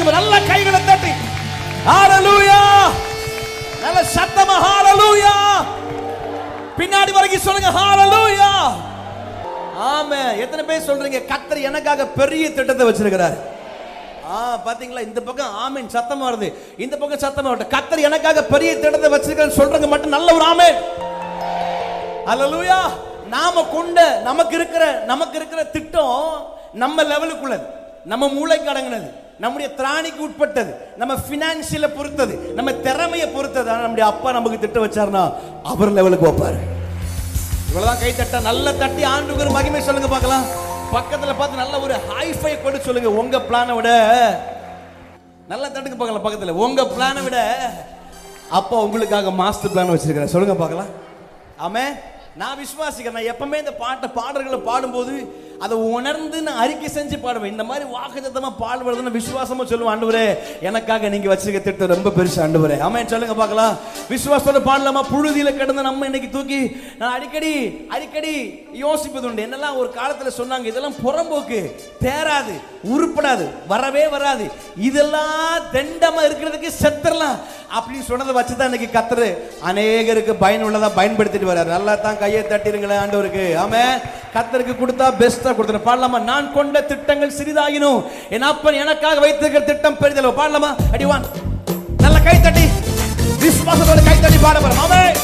விசுவாசிக்க நல்ல கைகளை தட்டி ஹalleluya நல்ல சத்தமா ஹalleluya பின்னாடி வரைக்கும் சொல்லுங்க ஹalleluya ஆமே எத்தனை பேர் சொல்றீங்க கத்தர் எனக்காக பெரிய திட்டத்தை வச்சிருக்கிறார் ஆ பாத்தீங்களா இந்த பக்கம் ஆமென் சத்தமா வருது இந்த பக்கம் சத்தமா வருது கத்தர் எனக்காக பெரிய திட்டத்தை வச்சிருக்காரு சொல்றவங்க மட்டும் நல்ல ஒரு ஆமென் அல்லேலூயா நாம கொண்ட நமக்கு இருக்கிற நமக்கு இருக்கிற திட்டம் நம்ம லெவலுக்குள்ளது நம்ம மூளைக்கு அடங்கினது நம்முடைய திராணிக்கு உட்பட்டது நம்ம பினான்சியல பொறுத்தது நம்ம திறமையை பொறுத்தது ஆனா நம்முடைய அப்பா நமக்கு திட்டம் வச்சாருன்னா அவர் லெவலுக்கு வைப்பாரு இவ்வளவுதான் கை தட்ட நல்ல தட்டி ஆண்டுக்கு ஒரு மகிமை சொல்லுங்க பார்க்கலாம் பக்கத்துல பார்த்து நல்ல ஒரு ஹைஃபை கொடு சொல்லுங்க உங்க பிளானை விட நல்ல தட்டுக்கு பார்க்கலாம் பக்கத்துல உங்க பிளானை விட அப்பா உங்களுக்காக மாஸ்டர் பிளான் வச்சிருக்கிறேன் சொல்லுங்க பார்க்கலாம் ஆமே நான் விசுவாசிக்கிறேன் நான் எப்பவுமே இந்த பாட்டை பாடல்களை பாடும்போது அதை உணர்ந்து நான் அறிக்கை செஞ்சு பாடுவேன் இந்த மாதிரி வாக்குத்தத்தமா பாடுவதுன்னு விசுவாசமா சொல்லுவேன் ஆண்டவரே எனக்காக நீங்க வச்சிருக்க திட்டம் ரொம்ப பெருசு ஆண்டவரே ஆமே சொல்லுங்க பார்க்கலாம் விசுவாசத்தோட பாடலாமா புழுதியில கிடந்த நம்ம இன்னைக்கு தூக்கி நான் அடிக்கடி அடிக்கடி யோசிப்பது உண்டு என்னெல்லாம் ஒரு காலத்துல சொன்னாங்க இதெல்லாம் புறம்போக்கு தேராது உருப்படாது வரவே வராது இதெல்லாம் தெண்டமா இருக்கிறதுக்கு செத்துறலாம் அப்படின்னு சொன்னதை வச்சு தான் இன்னைக்கு கத்துரு அநேகருக்கு பயனுள்ளதா பயன்படுத்திட்டு வர்றாரு நல்லா தான் கையை தட்டிருங்களேன் ஆண்டவருக்கு ஆமே கத்தருக்கு கொடுத்தா பெஸ்டா கொடுத்துரு பாடலாமா நான் கொண்ட திட்டங்கள் சிறிதாயினும் என் அப்பன் எனக்காக வைத்திருக்கிற திட்டம் பெரிதளவு பாடலாமா அடிவான் நல்ல கை தட்டி விசுவாசத்தோட கை தட்டி பாட போறோம் ஆமே